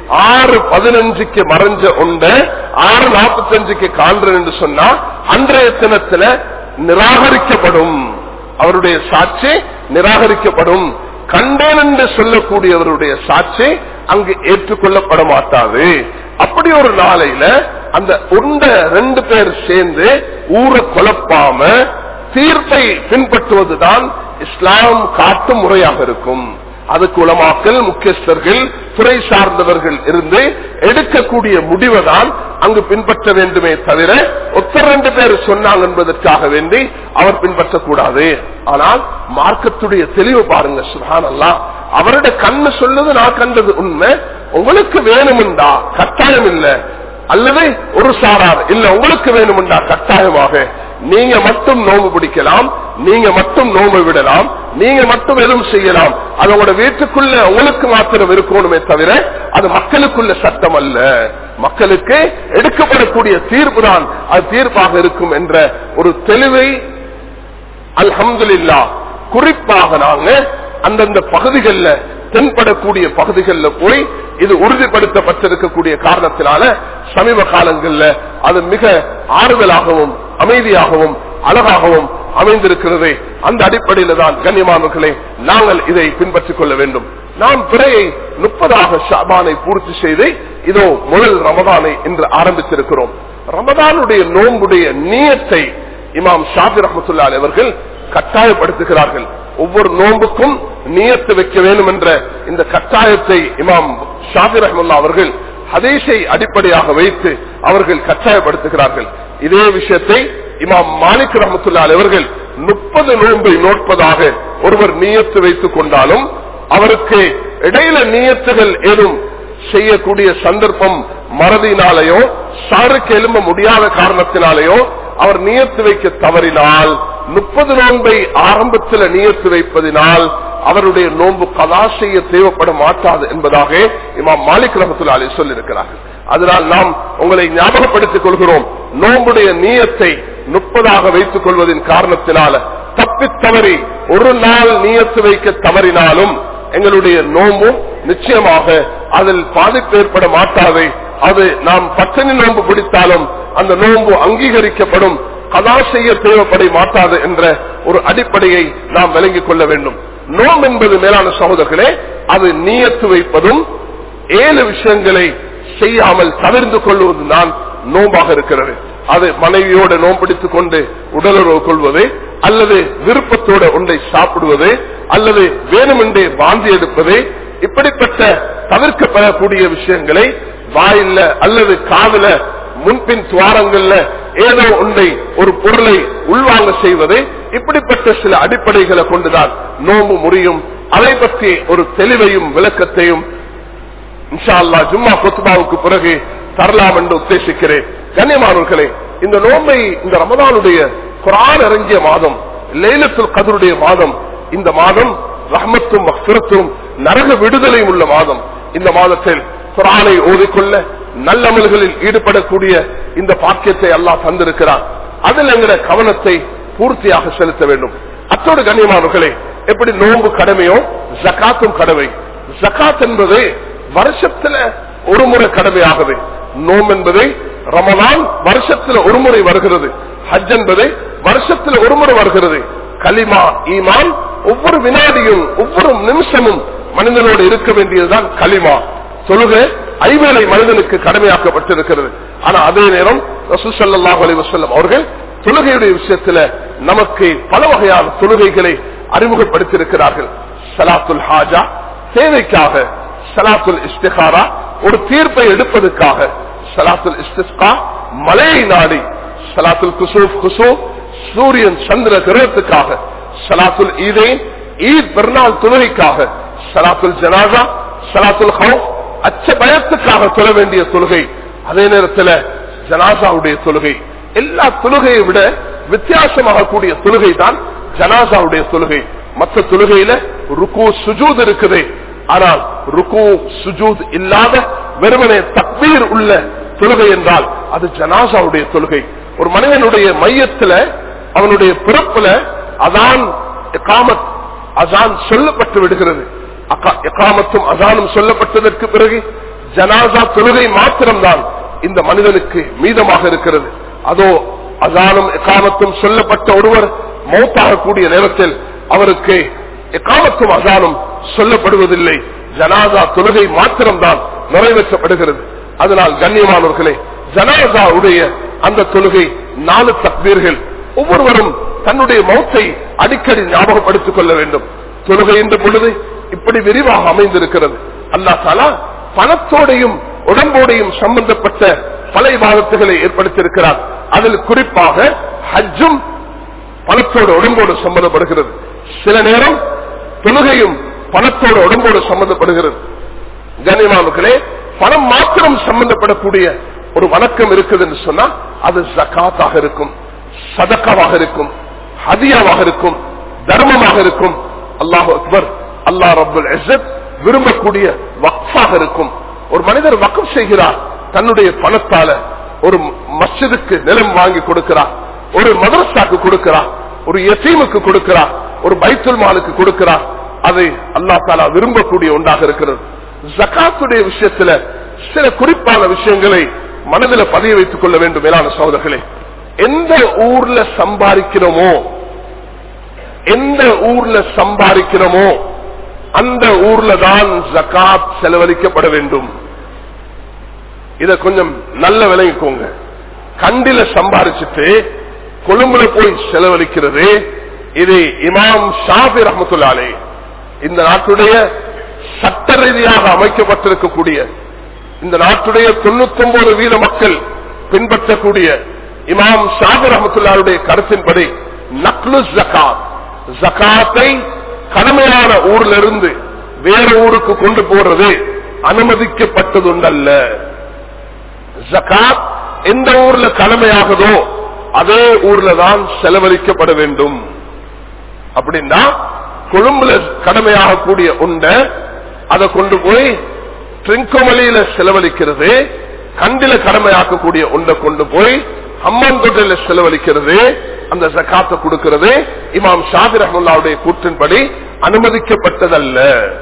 ஆறு பதினஞ்சுக்கு மறைஞ்ச உண்ட ஆறு நாற்பத்தஞ்சுக்கு காண்றேன் என்று சொன்னா அன்றைய தினத்துல நிராகரிக்கப்படும் அவருடைய சாட்சி நிராகரிக்கப்படும் கண்டேன் என்று சொல்லக்கூடியவருடைய சாட்சி அங்கு ஏற்றுக்கொள்ளப்பட மாட்டாது அப்படி ஒரு நாளையில அந்த உண்ட ரெண்டு பேர் சேர்ந்து ஊரை குழப்பாம தீர்ப்பை பின்பற்றுவதுதான் இஸ்லாம் காட்டும் முறையாக இருக்கும் அதுக்கு உலமாக்கல் முக்கியஸ்தர்கள் துறை சார்ந்தவர்கள் இருந்து எடுக்கக்கூடிய முடிவை தான் அங்கு பின்பற்ற வேண்டுமே தவிர ஒத்த ரெண்டு பேர் சொன்னாங்க என்பதற்காக வேண்டி அவர் பின்பற்றக்கூடாது ஆனால் மார்க்கத்துடைய தெளிவு பாருங்க சுகான் அல்லா அவருடைய கண்ணு சொல்லுது நான் கண்டது உண்மை உங்களுக்கு வேணுமெண்டா கட்டாயம் இல்லை அல்லது ஒரு சாரார் இல்ல உங்களுக்கு வேணுமெண்டா கட்டாயமாக நீங்க மட்டும் நோம்பு பிடிக்கலாம் நீங்க மட்டும் நோம்பு விடலாம் நீங்க மட்டும் எதுவும் செய்யலாம் அது உங்களோட வீட்டுக்குள்ள உங்களுக்கு மாத்திரம் இருக்கணுமே தவிர அது மக்களுக்குள்ள சட்டம் அல்ல மக்களுக்கு எடுக்கப்படக்கூடிய தீர்ப்பு தான் அது தீர்ப்பாக இருக்கும் என்ற ஒரு தெளிவை அல்ஹம்துலில்லா குறிப்பாக நாங்க அந்தந்த பகுதிகளில் தென்படக்கூடிய பகுதிகளில் போய் இது உறுதிப்படுத்தப்பட்டிருக்கக்கூடிய காரணத்தினால சமீப காலங்களில் அது மிக ஆறுதலாகவும் அமைதியாகவும் அழகாகவும் அமைந்திருக்கிறது அந்த அடிப்படையில் தான் கண்ணியமானவர்களே நாங்கள் இதை பின்பற்றிக் கொள்ள வேண்டும் நாம் பிறையை முப்பதாக ஷாபானை பூர்த்தி செய்து இதோ முதல் ரமதானை என்று ஆரம்பித்திருக்கிறோம் ரமதானுடைய நோன்புடைய நீயத்தை இமாம் ஷாபி ரஹமத்துல்லா அவர்கள் கட்டாயப்படுத்துகிறார்கள் ஒவ்வொரு நோன்புக்கும் நியத்து வைக்க வேண்டும் என்ற இந்த கட்டாயத்தை இமாம் ஷாபி ரஹமுல்லா அவர்கள் ஹதீஷை அடிப்படையாக வைத்து அவர்கள் கட்டாயப்படுத்துகிறார்கள் இதே விஷயத்தை இமாம் மாலிக் ரஹமத்துல்லா அவர்கள் முப்பது நோன்பை நோட்பதாக ஒருவர் நியத்து வைத்துக் கொண்டாலும் அவருக்கு இடையில நியத்துகள் ஏதும் செய்யக்கூடிய சந்தர்ப்பம் மறதியினாலேயோ சாருக்கு எழும்ப முடியாத காரணத்தினாலேயோ அவர் நியத்து வைக்க தவறினால் முப்பது நோன்பை ஆரம்பத்தில் நியத்து வைப்பதினால் அவருடைய நோன்பு கதா செய்ய தேவைப்பட மாட்டாது என்பதாக இமாம் மாலிக் ரஹத்துல் அலி சொல்லியிருக்கிறார்கள் அதனால் நாம் உங்களை ஞாபகப்படுத்திக் கொள்கிறோம் நோன்புடைய நீயத்தை முப்பதாக வைத்துக் கொள்வதின் காரணத்தினால தப்பி தவறி ஒரு நாள் நீயத்து வைக்க தவறினாலும் எங்களுடைய நோம்பும் நிச்சயமாக அதில் பாதிப்பு ஏற்பட மாட்டாது அது நாம் பச்சனி நோன்பு பிடித்தாலும் அந்த நோன்பு அங்கீகரிக்கப்படும் கதா செய்ய தேவைப்பட மாட்டாது என்ற ஒரு அடிப்படையை நாம் விளங்கிக் கொள்ள வேண்டும் நோம் என்பது மேலான சகோதரர்களே அது நீயத்து வைப்பதும் ஏழு விஷயங்களை செய்யாமல் தவிர்ந்து கொள்வதுதான் நோம்பாக இருக்கிறது அது மனைவியோட நோம்பிடித்துக் கொண்டு உடலுறவு கொள்வது அல்லது விருப்பத்தோட ஒன்றை சாப்பிடுவது அல்லது வேணுமென்றே வாந்தி எடுப்பது இப்படிப்பட்ட தவிர்க்கப்படக்கூடிய விஷயங்களை வாயில்ல அல்லது காதல முன்பின் துவாரங்கள்ல ஏதோ ஒன்றை ஒரு பொருளை உள்வாங்க செய்வது இப்படிப்பட்ட சில அடிப்படைகளை கொண்டுதான் நோம்பு முறியும் அதை பற்றி ஒரு தெளிவையும் விளக்கத்தையும் இன்ஷா அல்லா ஜும்மா கொத்துபாவுக்கு பிறகு தரலாம் என்று உத்தேசிக்கிறேன் கண்ணியமானவர்களே இந்த நோம்பை இந்த ரமதானுடைய குரான் இறங்கிய மாதம் லைலத்துல் கதருடைய மாதம் இந்த மாதம் ரஹமத்தும் மக்பிரத்தும் நரக விடுதலையும் உள்ள மாதம் இந்த மாதத்தில் குரானை ஓதிக்கொள்ள நல்லமல்களில் ஈடுபடக்கூடிய இந்த பாக்கியத்தை அல்லாஹ் தந்திருக்கிறார் அதில் எங்கிற கவனத்தை பூர்த்தியாக செலுத்த வேண்டும் அத்தோடு கண்ணியமானவர்களே எப்படி நோன்பு கடமையோ ஜக்காத்தும் கடமை ஜக்காத் என்பது வருஷத்துல ஒரு முறை கடமையாகுது நோம் என்பதை ரமலான் வருஷத்துல ஒரு முறை வருகிறது ஹஜ் என்பது வருஷத்துல ஒரு முறை வருகிறது கலிமா ஈமான் ஒவ்வொரு வினாடியும் ஒவ்வொரு நிமிஷமும் மனிதனோடு இருக்க வேண்டியதுதான் கலிமா தொழுகை ஐவேளை மனிதனுக்கு கடமையாக்கப்பட்டிருக்கிறது ஆனா அதே நேரம் ரசூசல்லாஹ் அலி வசல்லம் அவர்கள் தொழுகையுடைய விஷயத்துல நமக்கு பல வகையான தொழுகைகளை அறிமுகப்படுத்தியிருக்கிறார்கள் சலாத்துல் ஹாஜா தேவைக்காக சலாத்துல் இஸ்திகாரா ஒரு தீர்ப்பை எடுப்பதற்காக சலாத்துல் இஸ்திஸ்கா மலையை நாடி சலாத்துல் குசூப் குசூப் சூரியன் சந்திர கிரகத்துக்காக சலாத்துல் ஈதை ஈத் பெருநாள் தொழுகைக்காக சலாத்துல் ஜனாசா சலாத்துல் ஹவுப் அச்ச பயத்துக்காக தொழ வேண்டிய தொழுகை அதே நேரத்தில் ஜனாசாவுடைய தொழுகை எல்லா தொழுகையை விட வித்தியாசமாக கூடிய தொழுகை தான் ஜனாசாவுடைய தொழுகை மற்ற தொழுகையில ருக்கு சுஜூத் இருக்குது ஆனால் ருக்கு சுஜூத் இல்லாத வெறுமனே தக்பீர் உள்ள தொழுகை என்றால் அது ஜனாசாவுடைய தொழுகை ஒரு மனிதனுடைய மையத்துல அவனுடைய பிறப்புல அதான் காமத் அதான் சொல்லப்பட்டு விடுகிறது எக்காமத்தும் அசானும் சொல்லப்பட்டதற்கு பிறகு ஜனாசா தொழுகை மாத்திரம்தான் இந்த மனிதனுக்கு மீதமாக இருக்கிறது அதோ அசானும் எக்காமத்தும் சொல்லப்பட்ட ஒருவர் மௌத்தாகக்கூடிய நேரத்தில் அவருக்கு எக்காமத்தும் அசானும் சொல்லப்படுவதில்லை ஜனாசா தொழுகை மாத்திரம்தான் நிறைவேற்றப்படுகிறது அதனால் கண்ணியமானவர்களே ஜனாசாவுடைய அந்த தொழுகை நாலு தக்பீர்கள் ஒவ்வொருவரும் தன்னுடைய மௌத்தை அடிக்கடி ஞாபகப்படுத்திக் கொள்ள வேண்டும் தொழுகை என்ற பொழுது இப்படி விரிவாக அமைந்திருக்கிறது அல்லா தாலா பணத்தோடையும் உடம்போடையும் சம்பந்தப்பட்ட பல விவாதத்துகளை ஏற்படுத்தியிருக்கிறார் அதில் குறிப்பாக ஹஜ்ஜும் பணத்தோடு உடம்போடு சம்பந்தப்படுகிறது சில நேரம் தொழுகையும் பணத்தோடு உடம்போடு சம்பந்தப்படுகிறது கனிமாவுகளே பணம் மாத்திரம் சம்பந்தப்படக்கூடிய ஒரு வணக்கம் இருக்குது என்று சொன்னா அது ஜக்காத்தாக இருக்கும் சதக்காவாக இருக்கும் ஹதியாவாக இருக்கும் தர்மமாக இருக்கும் அல்லாஹ் அக்பர் அல்லாஹ் ரபுல் இஸ்ஸத் விரும்பக்கூடிய வக்ஃபாக இருக்கும் ஒரு மனிதர் வக்ஃப் செய்கிறார் தன்னுடைய பணத்தால ஒரு மஸ்ஜிதுக்கு நிலம் வாங்கி கொடுக்கிறார் ஒரு மதரசாக்கு கொடுக்கிறார் ஒரு எசீமுக்கு கொடுக்கிறார் ஒரு பைத்துல் மாலுக்கு கொடுக்கிறார் அதை அல்லா தாலா விரும்பக்கூடிய ஒன்றாக இருக்கிறது ஜகாத்துடைய விஷயத்துல சில குறிப்பான விஷயங்களை மனதில் பதிய வைத்துக் கொள்ள வேண்டும் மேலான சகோதரர்களே எந்த ஊர்ல சம்பாதிக்கிறோமோ எந்த ஊர்ல சம்பாதிக்கிறோமோ அந்த ஊர்ல தான் ஜகாத் செலவழிக்கப்பட வேண்டும் இத கொஞ்சம் நல்ல விளங்கிக்கோங்க கண்டில சம்பாதிச்சுட்டு கொழும்புல போய் செலவழிக்கிறது இது இமாம் ஷாபி ரஹமத்துல்லாலே இந்த நாட்டுடைய சட்ட ரீதியாக அமைக்கப்பட்டிருக்கக்கூடிய இந்த நாட்டுடைய தொண்ணூத்தி ஒன்பது வீத மக்கள் பின்பற்றக்கூடிய இமாம் ஷாபி ரஹமத்துல்லாருடைய கருத்தின்படி நக்லு ஜகாத் ஜகாத்தை கடமையான ஊர்ல இருந்து வேற ஊருக்கு கொண்டு போறது அனுமதிக்கப்பட்டதுண்டல்ல ஜகாத் எந்த ஊர்ல கடமையாகுதோ அதே ஊர்ல தான் செலவழிக்கப்பட வேண்டும் அப்படின்னா கொழும்புல கடமையாகக்கூடிய உண்டை அதை கொண்டு போய் ட்ரிங்கோமலியில செலவழிக்கிறது கண்டில கடமையாக்கக்கூடிய உண்டை கொண்டு போய் அம்மன்கொட்டையில செலவழிக்கிறது அந்த ஜக்காத்தை கொடுக்கிறது இமாம் ஷாபி ரஹமுல்லாவுடைய கூற்றின்படி அனுமதிக்கப்பட்டதல்ல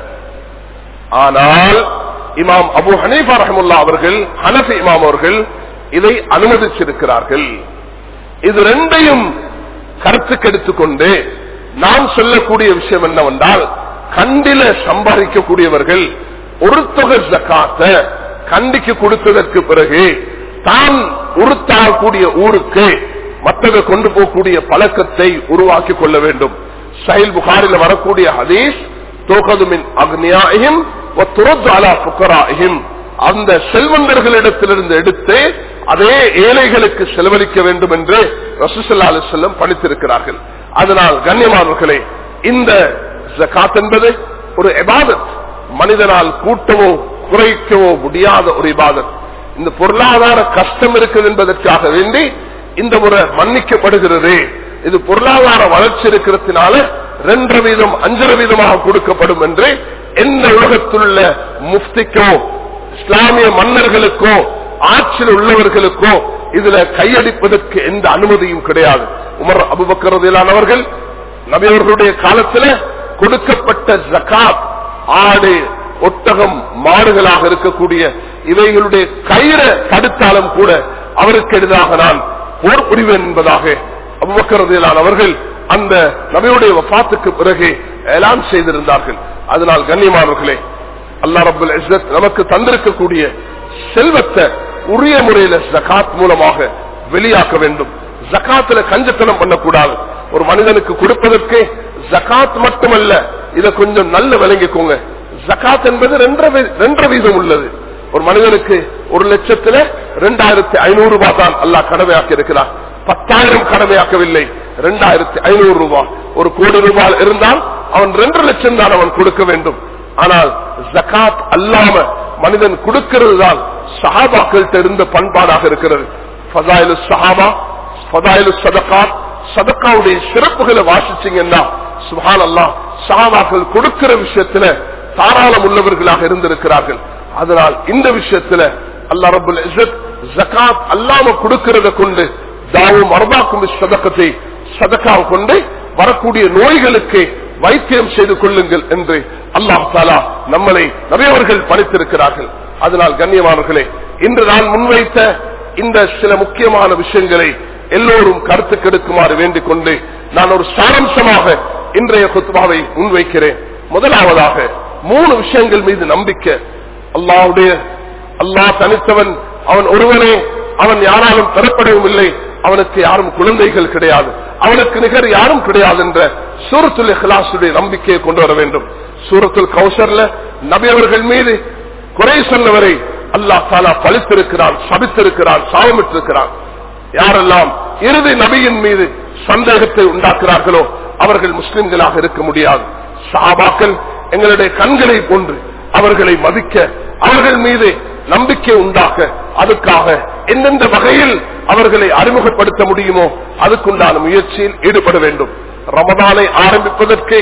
ஆனால் இமாம் அபு ஹனீஃபா ரஹமுல்லா அவர்கள் ஹனஃபி இமாம் அவர்கள் இதை அனுமதிச்சிருக்கிறார்கள் இது ரெண்டையும் கருத்துக்கு எடுத்துக்கொண்டு நாம் சொல்லக்கூடிய விஷயம் என்னவென்றால் கண்டில சம்பாதிக்கக்கூடியவர்கள் ஒரு தொகை ஜக்காத்த கண்டிக்கு கொடுத்ததற்கு பிறகு தான் உறுத்தாகக்கூடிய ஊருக்கு மற்றதை கொண்டு போகக்கூடிய பழக்கத்தை உருவாக்கி கொள்ள வேண்டும் சைல் புகாரில் வரக்கூடிய ஹதீஸ் தோகதுமின் அக்னியாயும் அந்த செல்வந்தர்களிடத்திலிருந்து எடுத்து அதே ஏழைகளுக்கு செலவழிக்க வேண்டும் என்று ரசூசல்லா அலி செல்லம் படித்திருக்கிறார்கள் அதனால் கண்ணியமானவர்களே இந்த ஜகாத் என்பது ஒரு எபாதத் மனிதனால் கூட்டவோ குறைக்கவோ முடியாத ஒரு இபாதத் இந்த பொருளாதார கஷ்டம் இருக்குது என்பதற்காக வேண்டி இந்த முறை மன்னிக்கப்படுகிறது இது பொருளாதார வளர்ச்சி இருக்கிறதுனால ரெண்டரை வீதம் அஞ்சரை வீதமாக கொடுக்கப்படும் என்று எந்த உலகத்திலுள்ள முஃப்திக்கோ இஸ்லாமிய மன்னர்களுக்கோ ஆட்சியில் உள்ளவர்களுக்கோ இதுல கையடிப்பதற்கு எந்த அனுமதியும் கிடையாது உமர் அபுபக்கரதிலானவர்கள் நபியவர்களுடைய காலத்தில் கொடுக்கப்பட்ட ஜகாத் ஆடு ஒட்டகம் மாடுகளாக இருக்கக்கூடிய இவைகளுடைய கயிறை தடுத்தாலும் கூட அவருக்கு எதிராக நான் போர் புரிவேன் என்பதாக அபுபக்கரதிலான் அவர்கள் அந்த நபியுடைய வபாத்துக்கு பிறகு எலான் செய்திருந்தார்கள் அதனால் கண்ணியமானவர்களே அல்லா ரபுல் இஸ்ஸத் நமக்கு தந்திருக்கக்கூடிய செல்வத்தை உரிய முறையில ஜகாத் மூலமாக வெளியாக்க வேண்டும் ஜக்காத்துல கஞ்சத்தனம் பண்ணக்கூடாது ஒரு மனிதனுக்கு கொடுப்பதற்கு ஜகாத் மட்டுமல்ல இதை கொஞ்சம் நல்ல விளங்கிக்கோங்க ஜகாத் என்பது ரெண்டரை வீதம் உள்ளது ஒரு மனிதனுக்கு ஒரு லட்சத்துல ரெண்டாயிரத்தி ஐநூறு ரூபாய் தான் அல்லாஹ் கடமையாக்கி இருக்கிறார் பத்தாயிரம் கடமையாக்கவில்லை ரெண்டாயிரத்தி ஐநூறு ரூபாய் ஒரு கோடி ரூபாய் இருந்தால் அவன் ரெண்டு லட்சம் தான் அவன் கொடுக்க வேண்டும் ஆனால் ஜகாத் அல்லாம மனிதன் கொடுக்கிறது தான் சஹாபாக்கள்கிட்ட இருந்த பண்பாடாக இருக்கிறது ஃபதாயிலு சஹாபா ஃபதாயிலு சதகாத் சதக்காவுடைய சிறப்புகளை வாசிச்சீங்கன்னா சுஹான் அல்லா சஹாபாக்கள் கொடுக்கிற விஷயத்துல தாராளம் உள்ளவர்களாக இருந்திருக்கிறார்கள் அதனால் இந்த விஷயத்துல அல்லா ரபுல் இசத் ஜகாத் அல்லாம கொடுக்கிறத கொண்டு தாவும் மரபாக்கும் சதக்கத்தை சதக்காவை கொண்டு வரக்கூடிய நோய்களுக்கு வைத்தியம் செய்து கொள்ளுங்கள் என்று அல்லாஹ் தாலா நம்மளை நிறையவர்கள் படித்திருக்கிறார்கள் அதனால் கண்ணியமானவர்களே இன்று நான் முன்வைத்த இந்த சில முக்கியமான விஷயங்களை எல்லோரும் கருத்து கெடுக்குமாறு வேண்டிக் கொண்டு நான் ஒரு சாரம்சமாக இன்றைய குத்துபாவை முன்வைக்கிறேன் முதலாவதாக மூணு விஷயங்கள் மீது நம்பிக்கை அல்லாவுடைய அல்லாஹ் தனித்தவன் அவன் ஒருவனே அவன் யாராலும் பெறப்படவும் இல்லை அவனுக்கு யாரும் குழந்தைகள் கிடையாது அவனுக்கு நிகர் யாரும் கிடையாது என்ற சூரத்துல் இஹ்லாசுடைய நம்பிக்கையை கொண்டு வர வேண்டும் சூரத்துல் கௌசர்ல நபி அவர்கள் மீது குறை சொன்னவரை அல்லாஹ் தாலா பழித்திருக்கிறான் சபித்திருக்கிறான் சாபமிட்டிருக்கிறான் யாரெல்லாம் இறுதி நபியின் மீது சந்தேகத்தை உண்டாக்குறார்களோ அவர்கள் முஸ்லிம்களாக இருக்க முடியாது சாபாக்கள் எங்களுடைய கண்களை போன்று அவர்களை மதிக்க அவர்கள் மீது நம்பிக்கை உண்டாக்க அதுக்காக எந்தெந்த வகையில் அவர்களை அறிமுகப்படுத்த முடியுமோ அதுக்குண்டான முயற்சியில் ஈடுபட வேண்டும் ரமதானை ஆரம்பிப்பதற்கு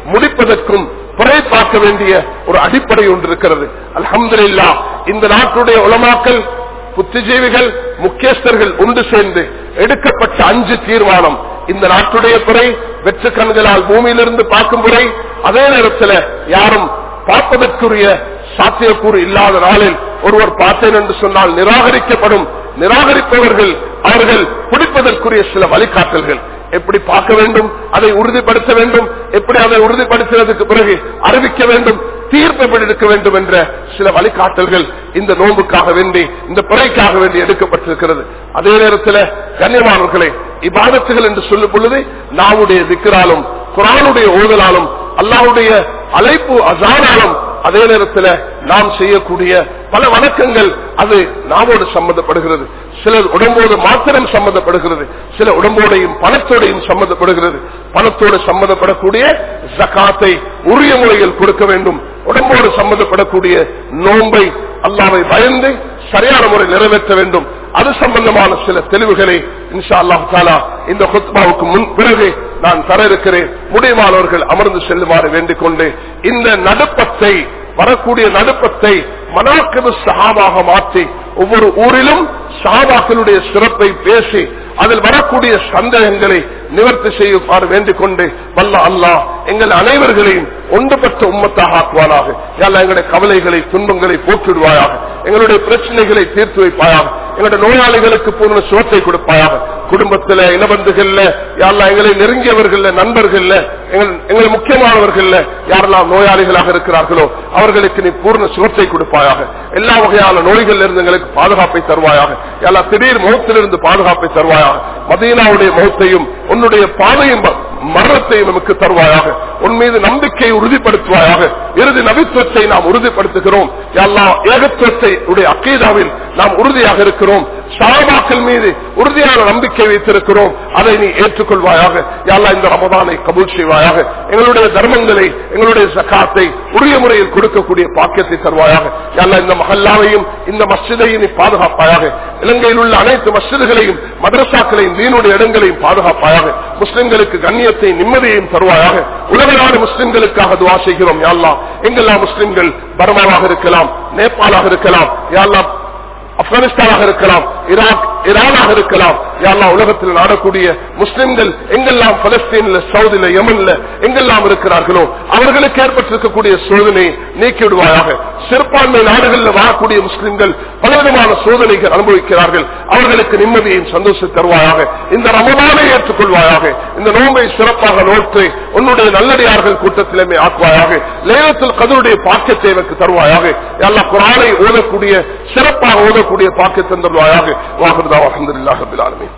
முடிப்பதற்கும் பிறை பார்க்க வேண்டிய ஒரு அடிப்படை ஒன்று இருக்கிறது அல்ஹம்துலில்லா இந்த நாட்டுடைய உலமாக்கல் புத்திஜீவிகள் முக்கியஸ்தர்கள் ஒன்று சேர்ந்து எடுக்கப்பட்ட அஞ்சு தீர்மானம் இந்த நாட்டுடைய பிறை வெற்று கண்களால் பூமியிலிருந்து பார்க்கும் முறை அதே நேரத்தில் யாரும் பார்ப்பதற்குரிய சாத்தியக்கூறு இல்லாத நாளில் ஒருவர் பார்த்தேன் என்று சொன்னால் நிராகரிக்கப்படும் நிராகரிப்பவர்கள் அவர்கள் பிடிப்பதற்குரிய சில வழிகாட்டல்கள் எப்படி பார்க்க வேண்டும் அதை உறுதிப்படுத்த வேண்டும் எப்படி அதை உறுதிப்படுத்தினதுக்கு பிறகு அறிவிக்க வேண்டும் தீர்ப்பு எப்படி எடுக்க வேண்டும் என்ற சில வழிகாட்டல்கள் இந்த நோன்புக்காக வேண்டி இந்த பிறைக்காக வேண்டி எடுக்கப்பட்டிருக்கிறது அதே நேரத்தில் கண்ணியமானவர்களை இபாதத்துகள் என்று சொல்லும் பொழுது நாவுடைய திக்கராலும் குரானுடைய ஓதலாலும் அல்லாவுடைய அழைப்பு அசானாலும் அதே நேரத்தில் நாம் செய்யக்கூடிய பல வணக்கங்கள் அது நாமோடு சம்பந்தப்படுகிறது சிலர் உடம்போடு மாத்திரம் சம்பந்தப்படுகிறது சில உடம்போடையும் பணத்தோடையும் சம்பந்தப்படுகிறது பணத்தோடு சம்பந்தப்படக்கூடிய ஜக்காத்தை உரிய முறையில் கொடுக்க வேண்டும் உடம்போடு சம்பந்தப்படக்கூடிய நோன்பை அல்லாவை பயந்து சரியான முறை நிறைவேற்ற வேண்டும் அது சம்பந்தமான சில தெளிவுகளை இன்ஷா அல்லாஹ் தாலா இந்த ஹுத்பாவுக்கு முன் பிறகு நான் தர இருக்கிறேன் முடிவானவர்கள் அமர்ந்து செல்லுமாறு வேண்டிக் கொண்டு இந்த நடுப்பத்தை வரக்கூடிய நடுப்பத்தை மனாக்கது சகாபாக மாற்றி ஒவ்வொரு ஊரிலும் சகாபாக்களுடைய சிறப்பை பேசி அதில் வரக்கூடிய சந்தேகங்களை நிவர்த்தி செய்யுமாறு வேண்டிக் கொண்டு வல்ல அல்லாஹ் எங்கள் அனைவர்களையும் ஒன்றுபட்ட உம்மத்தாக ஆக்குவானாக யாழ்லா எங்களுடைய கவலைகளை துன்பங்களை போக்கிடுவாயாக எங்களுடைய பிரச்சனைகளை தீர்த்து வைப்பாயாக எங்களுடைய நோயாளிகளுக்கு பூர்ண சுகத்தை கொடுப்பாயாக குடும்பத்துல இனபந்துகள்ல யாரெல்லாம் எங்களை நெருங்கியவர்கள்ல நண்பர்கள்ல எங்கள் எங்களை முக்கியமானவர்கள்ல யாரெல்லாம் நோயாளிகளாக இருக்கிறார்களோ அவர்களுக்கு நீ பூர்ண சுகத்தை கொடுப்பாயாக எல்லா வகையான நோய்கள் இருந்து எங்களுக்கு பாதுகாப்பை தருவாயாக எல்லா திடீர் முகத்திலிருந்து பாதுகாப்பை தருவாயாக மதீனாவுடைய முகத்தையும் உன்னுடைய பாதையும் மரணத்தையும் நமக்கு தருவாயாக உன் மீது நம்பிக்கையை உறுதிப்படுத்துவாயாக இறுதி நபித்துவத்தை நாம் உறுதிப்படுத்துகிறோம் எல்லா ஏகத்துவத்தை உடைய அக்கீதாவில் நாம் உறுதியாக இருக்கிறோம் சாபாக்கள் மீது உறுதியான நம்பிக்கை வைத்திருக்கிறோம் அதை நீ ஏற்றுக்கொள்வாயாக யாழ்லா இந்த ரமதானை கபூல் செய்வாயாக எங்களுடைய தர்மங்களை எங்களுடைய சக்காத்தை உரிய முறையில் கொடுக்கக்கூடிய பாக்கியத்தை தருவாயாக யாழ்லா இந்த மஹல்லாவையும் இந்த மஸ்ஜிதையும் நீ பாதுகாப்பாயாக இலங்கையில் உள்ள அனைத்து மஸ்ஜிதுகளையும் மதரசாக்களையும் தீனுடைய இடங்களையும் பாதுகாப்பாயாக முஸ்லிம்களுக்கு கண்ணியத்தை நிம்மதியையும் தருவாயாக உலக நாடு முஸ்லிம்களுக்காக துவா செய்கிறோம் யாழ்லா எங்கெல்லாம் முஸ்லிம்கள் பர்மாவாக இருக்கலாம் நேபாளாக இருக்கலாம் யாழ்லா ஆப்கானிஸ்தானாக இருக்கலாம் ஈராக் ஈரானாக இருக்கலாம் யாரெல்லாம் உலகத்தில் நாடக்கூடிய முஸ்லிம்கள் எங்கெல்லாம் பலஸ்தீன்ல சவுதியில யமன்ல எங்கெல்லாம் இருக்கிறார்களோ அவர்களுக்கு ஏற்பட்டிருக்கக்கூடிய சோதனை நீக்கிவிடுவாயாக சிறுபான்மை நாடுகளில் வாழக்கூடிய முஸ்லிம்கள் பலவிதமான சோதனைகள் அனுபவிக்கிறார்கள் அவர்களுக்கு நிம்மதியையும் சந்தோஷம் தருவாயாக இந்த ரமதானை ஏற்றுக்கொள்வாயாக இந்த நோம்பை சிறப்பாக நோற்று உன்னுடைய நல்லடியார்கள் கூட்டத்திலுமே ஆக்குவாயாக லேலத்தில் கதருடைய பாக்கியத்தை எனக்கு தருவாயாக எல்லா குரானை ஓதக்கூடிய சிறப்பாக ஓதக்கூடிய பாக்கியத்தை தருவாயாக வாகுதா அலமதுல்லாஹ் ரபில் ஆலமீன்